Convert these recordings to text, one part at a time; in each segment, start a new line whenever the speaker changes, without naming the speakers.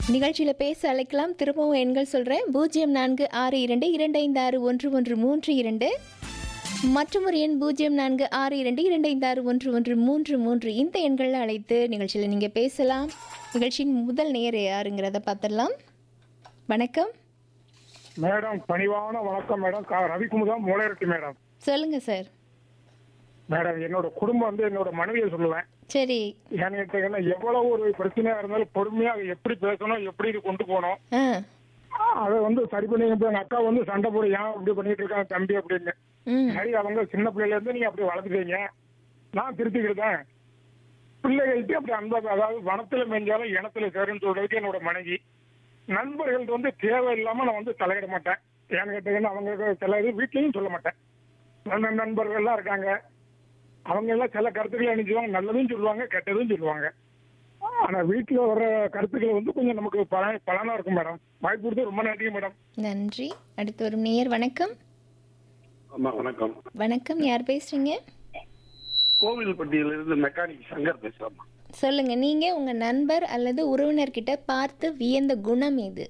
நிகழ்ச்சியில் பேச அழைக்கலாம் திரும்பவும் எண்கள் சொல்கிறேன் பூஜ்ஜியம் நான்கு ஆறு இரண்டு இரண்டு ஐந்து ஆறு ஒன்று ஒன்று மூன்று இரண்டு மற்றும் ஒரு எண் பூஜ்ஜியம் நான்கு ஆறு இரண்டு இரண்டு ஐந்து ஆறு ஒன்று ஒன்று மூன்று மூன்று இந்த எண்களில் அழைத்து நிகழ்ச்சியில் நீங்கள் பேசலாம் நிகழ்ச்சியின் முதல் நேர் யாருங்கிறத பார்த்துடலாம் வணக்கம்
மேடம் பணிவான வணக்கம் மேடம் கா ரவிக்குமுதா மூளைரட்டி மேடம்
சொல்லுங்கள் சார்
மேடம் என்னோட குடும்பம் வந்து என்னோட மனைவியை சொல்லுவேன்
சரி
ஏன்னு கேட்டீங்கன்னா எவ்வளவு ஒரு பிரச்சனையா இருந்தாலும் பொறுமையா அதை எப்படி பேசணும் எப்படி இது கொண்டு போகணும்
ஆ
அதை வந்து சரி பண்ணி இப்ப எங்க அக்கா வந்து சண்டை போட ஏன் இப்படி பண்ணிட்டு இருக்காங்க தம்பி அப்படின்னு
ம்
சரி அவங்க சின்ன பிள்ளையில இருந்து நீங்க அப்படி வளர்த்துட்டீங்க நான் திருத்திக்கிட்டேன் பிள்ளைகள்கிட்ட அப்படி அன்பா அதாவது வனத்துல மேஞ்சாலும் இனத்துல சேருன்னு சொல்றதுக்கு என்னோட மனைவி நண்பர்கள்ட்ட வந்து தேவையில்லாம நான் வந்து தலையிட மாட்டேன் ஏன்னு கேட்டீங்கன்னா அவங்க சில இது வீட்லயும் சொல்ல மாட்டேன் நல்ல நண்பர்கள் எல்லாம் இருக்காங்க அவங்க எல்லாம் சில கருத்துக்களை அணிஞ்சுவாங்க நல்லதும் சொல்லுவாங்க கெட்டதும் சொல்லுவாங்க ஆனா வீட்டுல வர்ற கருத்துக்களை வந்து கொஞ்சம் நமக்கு பல பலனா இருக்கும் மேடம் வாய்ப்பு கொடுத்து ரொம்ப நன்றி மேடம்
நன்றி அடுத்து வரும் நேயர் வணக்கம்
ஆமா வணக்கம்
வணக்கம் யார் பேசுறீங்க
கோவில்பட்டியிலிருந்து மெக்கானிக் சங்கர் பேசுறேம்மா
சொல்லுங்க நீங்க உங்க நண்பர் அல்லது உறவினர்கிட்ட பார்த்து வியந்த குணம் எது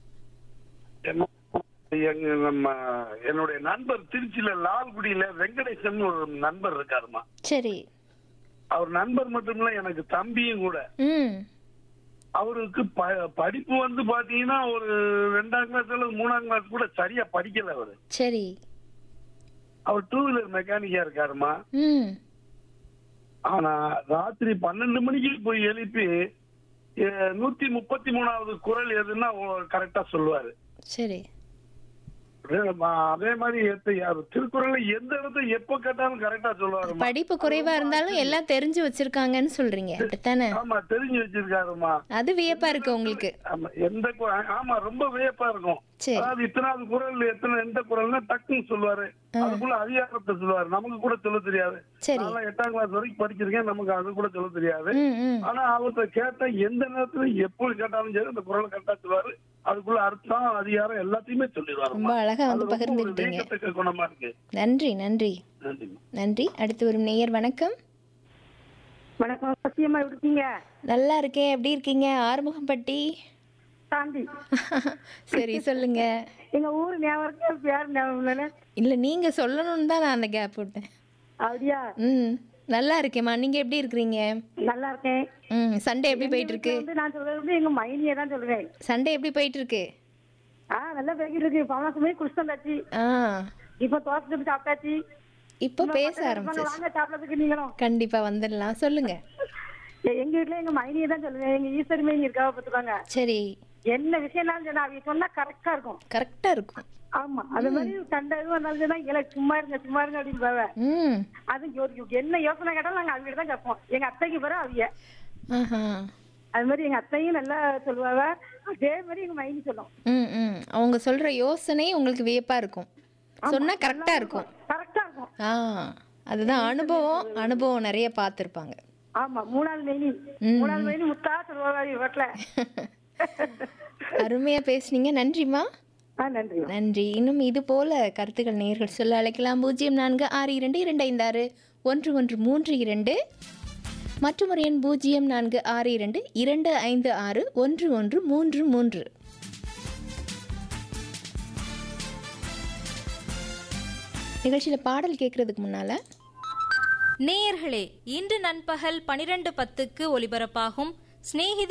என்ன எங்க நம்ம என்னுடைய நண்பர் திருச்சியில லால்குடியில வெங்கடேசன் ஒரு நண்பர் இருக்காருமா
சரி
அவர் நண்பர் மட்டுமில்ல எனக்கு தம்பியும் கூட
ம்
அவருக்கு ப- படிப்பு வந்து பாத்தீங்கன்னா ஒரு ரெண்டாம் கிளாஸ் அல்லது மூணாம் கிளாஸ் கூட சரியா படிக்கல அவரு
சரி
அவர் டூ வீலர் மெக்கானிக்கா இருக்காருமா
ம்
ஆனா ராத்திரி பன்னெண்டு மணிக்கு போய் எழுப்பி எ, நூத்தி முப்பத்தி மூணாவது குரல் எதுன்னா கரெக்டா சொல்லுவாரு
சரி
அதே மா- அதே மாதிரி எத்த- யாரு திருக்குறள்ல எந்த இடத்த எப்ப கேட்டாலும் கரெக்டா சொல்லுவாரு
படிப்பு குறைவா இருந்தாலும் எல்லாம் தெரிஞ்சு வச்சிருக்காங்கன்னு சொல்றீங்க அப்படித்தானே
ஆமா தெரிஞ்சு வச்சிருக்காருமா
அது வியப்பா இருக்கு உங்களுக்கு
ஆமா எந்த கு- ஆமா ரொம்ப வியப்பா இருக்கும்
சரி
அதாவது இத்தனாவது குரல் எத்தனை எந்த குரல்னா டக்குன்னு சொல்லுவாரு அதுக்குள்ள அதிகாரத்தை சொல்லுவாரு நமக்கு கூட சொல்ல தெரியாது
சரி
நான் எட்டாம் கிளாஸ் வரைக்கும் படிச்சிருக்கேன் நமக்கு அது கூட சொல்ல தெரியாது
ம் ம்
ஆனா அவர்கிட்ட கேட்டா எந்த நேரத்துல எப்படி கேட்டாலும் சரி அந்த குரல் கரெக்டா சொல்லுவாரு அதுக்குள்ள அர்த்தம் அதிகாரம் எல்லாத்தையுமே சொல்லிடுவாரு
ரொம்ப அழகா வந்து பகிர்ந்துக்கிட்டீங்க
வீக்கத்துக்கு குணமா இருக்கு
நன்றி நன்றி
நன்றி
நன்றி அடுத்து வரும் நேயர் வணக்கம்
வணக்கம் சத்தியமா எப்படி இருக்கீங்க
நல்லா இருக்கேன் எப்படி இருக்கீங்க ஆறுமுகம்பட்டி
சாந்தி
சரி சொல்லுங்க
எங்க ஊர் ஞாபகம் இருக்கு பேர் ஞாபகம் இல்லைன்னு
இல்ல நீங்க சொல்லணும்னு தான் நான் அந்த கேப் விட்டேன்
அப்படியா
ம் நல்லா இருக்கேம்மா நீங்க எப்படி இருக்கிறீங்க
நல்லா இருக்கேன்
ம் சண்டே எப்படி போயிட்டு இருக்கு
வந்து நான் சொல்றது வந்து எங்க மைனியை தான் சொல்லுவேன்
சண்டே எப்படி போயிட்டு இருக்கு
ஆ நல்லா போய்கிட்டு இருக்கு பவனாசமே குடிச்சு வந்தாச்சு
ஆ
இப்ப தோசை சுட்டு சாப்பிட்டாச்சு
இப்போ பேச
வாங்க,
ஆரம்பிச்சிச்சு
வாங்க சாப்பிடறதுக்கு நீங்களும்
கண்டிப்பா வந்துடலாம் சொல்லுங்க
எ- எங்க வீட்டுல எங்க மைனியை தான் சொல்லுவேன் எங்க ஈஸ்வரி மைனி இருக்கா பார்த்துக்கோங்க
சரி
என்ன விஷயம்னாலும் சொன்னா அவங்க சொன்னா கரெக்டா இருக்கும்
கரெக்டா இருக்கும்
ஆமா அது மாதிரி சண்டை எதுவும் வந்தாலும் சொன்னா எனக்கு சும்மா இருங்க சும்மா இருங்க அப்படின்னு போவேன்
ம்
அது யோ- என்ன யோசனை கேட்டாலும் நாங்க அவங்க தான் கேட்போம் எங்க அத்தைக்கு பிறகு அவிய
ஆஹா
அது மாதிரி எங்க அத்தையும் நல்லா சொல்லுவாங்க அதே மாதிரி எங்க மைனி சொல்லும்
ம் ம் அவங்க சொல்ற யோசனை உங்களுக்கு வியப்பா இருக்கும் சொன்னா கரெக்டா இருக்கும்
கரெக்டா இருக்கும்
ஆ அதுதான் அனுபவம் அனுபவம் நிறைய பார்த்துருப்பாங்க
ஆமா மூணாவது மைனி மூணாவது மைனி முத்தா சொல்லுவாங்க வீட்டுல
அருமையா பேசுனீங்க நன்றிம்மா
ஆ நன்றி
நன்றி இன்னும் இது போல கருத்துக்கள் நேர்கள் சொல்ல அழைக்கலாம் பூஜ்ஜியம் நான்கு ஆறு இரண்டு இரண்டு ஐந்து ஆறு ஒன்று ஒன்று மூன்று இரண்டு மற்றும் ஒரு எண் பூஜ்ஜியம் நான்கு ஆறு இரண்டு இரண்டு ஐந்து ஆறு ஒன்று ஒன்று மூன்று மூன்று நிகழ்ச்சியில் பாடல் கேட்கறதுக்கு முன்னால
நேயர்களே இன்று நண்பகல் பனிரெண்டு பத்துக்கு ஒலிபரப்பாகும் சிநேகிதி